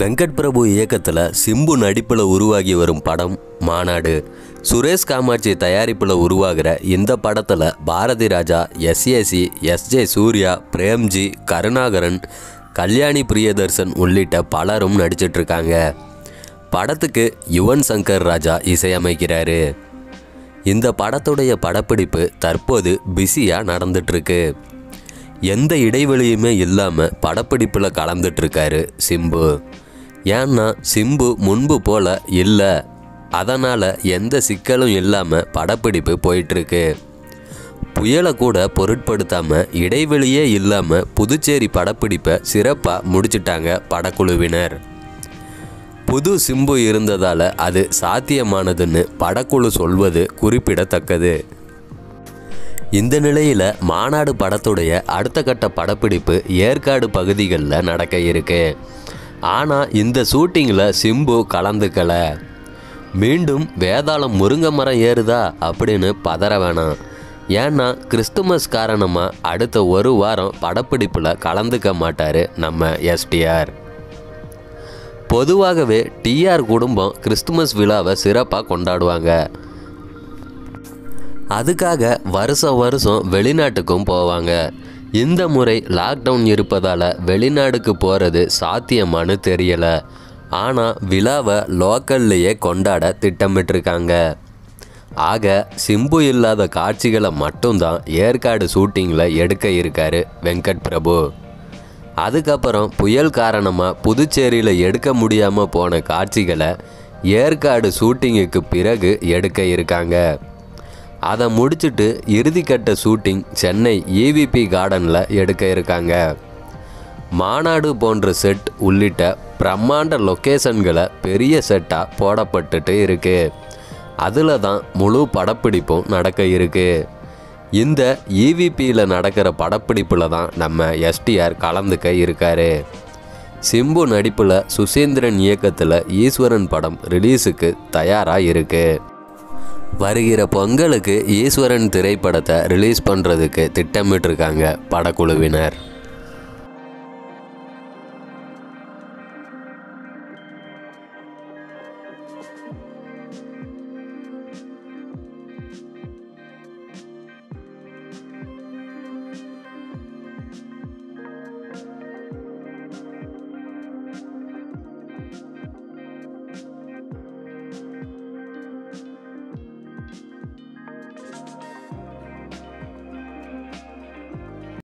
வெங்கட் பிரபு இயக்கத்தில் சிம்பு நடிப்பில் உருவாகி வரும் படம் மாநாடு சுரேஷ் காமாட்சி தயாரிப்பில் உருவாகிற இந்த படத்தில் பாரதி ராஜா எஸ்ஏசி எஸ்ஜே சூர்யா பிரேம்ஜி கருணாகரன் கல்யாணி பிரியதர்சன் உள்ளிட்ட பலரும் நடிச்சிட்ருக்காங்க படத்துக்கு யுவன் சங்கர் ராஜா இசையமைக்கிறாரு இந்த படத்துடைய படப்பிடிப்பு தற்போது பிஸியாக நடந்துட்டுருக்கு எந்த இடைவெளியுமே இல்லாமல் படப்பிடிப்பில் கலந்துட்டுருக்காரு சிம்பு ஏன்னா சிம்பு முன்பு போல இல்லை அதனால் எந்த சிக்கலும் இல்லாமல் படப்பிடிப்பு போயிட்டுருக்கு புயலை கூட பொருட்படுத்தாமல் இடைவெளியே இல்லாமல் புதுச்சேரி படப்பிடிப்பை சிறப்பாக முடிச்சிட்டாங்க படக்குழுவினர் புது சிம்பு இருந்ததால் அது சாத்தியமானதுன்னு படக்குழு சொல்வது குறிப்பிடத்தக்கது இந்த நிலையில் மாநாடு படத்துடைய அடுத்த கட்ட படப்பிடிப்பு ஏற்காடு பகுதிகளில் நடக்க இருக்கு ஆனால் இந்த ஷூட்டிங்கில் சிம்பு கலந்துக்கல மீண்டும் வேதாளம் முருங்கை மரம் ஏறுதா அப்படின்னு பதற வேணாம் ஏன்னா கிறிஸ்துமஸ் காரணமாக அடுத்த ஒரு வாரம் படப்பிடிப்பில் கலந்துக்க மாட்டார் நம்ம எஸ்டிஆர் பொதுவாகவே டிஆர் குடும்பம் கிறிஸ்துமஸ் விழாவை சிறப்பாக கொண்டாடுவாங்க அதுக்காக வருஷம் வருஷம் வெளிநாட்டுக்கும் போவாங்க இந்த முறை லாக்டவுன் இருப்பதால் வெளிநாடுக்கு போகிறது சாத்தியமானு தெரியல ஆனால் விழாவை லோக்கல்லையே கொண்டாட திட்டமிட்டிருக்காங்க ஆக சிம்பு இல்லாத காட்சிகளை மட்டும்தான் ஏற்காடு ஷூட்டிங்கில் எடுக்க இருக்காரு வெங்கட் பிரபு அதுக்கப்புறம் புயல் காரணமாக புதுச்சேரியில் எடுக்க முடியாமல் போன காட்சிகளை ஏற்காடு ஷூட்டிங்குக்கு பிறகு எடுக்க இருக்காங்க அதை முடிச்சுட்டு இறுதிக்கட்ட ஷூட்டிங் சென்னை இவிபி கார்டனில் எடுக்க இருக்காங்க மாநாடு போன்ற செட் உள்ளிட்ட பிரம்மாண்ட லொக்கேஷன்களை பெரிய செட்டாக போடப்பட்டுட்டு இருக்கு அதில் தான் முழு படப்பிடிப்பும் நடக்க இருக்கு இந்த இவிபியில் நடக்கிற படப்பிடிப்பில் தான் நம்ம எஸ்டிஆர் கலந்துக்க இருக்காரு சிம்பு நடிப்பில் சுசேந்திரன் இயக்கத்தில் ஈஸ்வரன் படம் ரிலீஸுக்கு தயாராக இருக்கு வருகிற பொங்கலுக்கு ஈஸ்வரன் திரைப்படத்தை ரிலீஸ் பண்ணுறதுக்கு திட்டமிட்டிருக்காங்க படக்குழுவினர்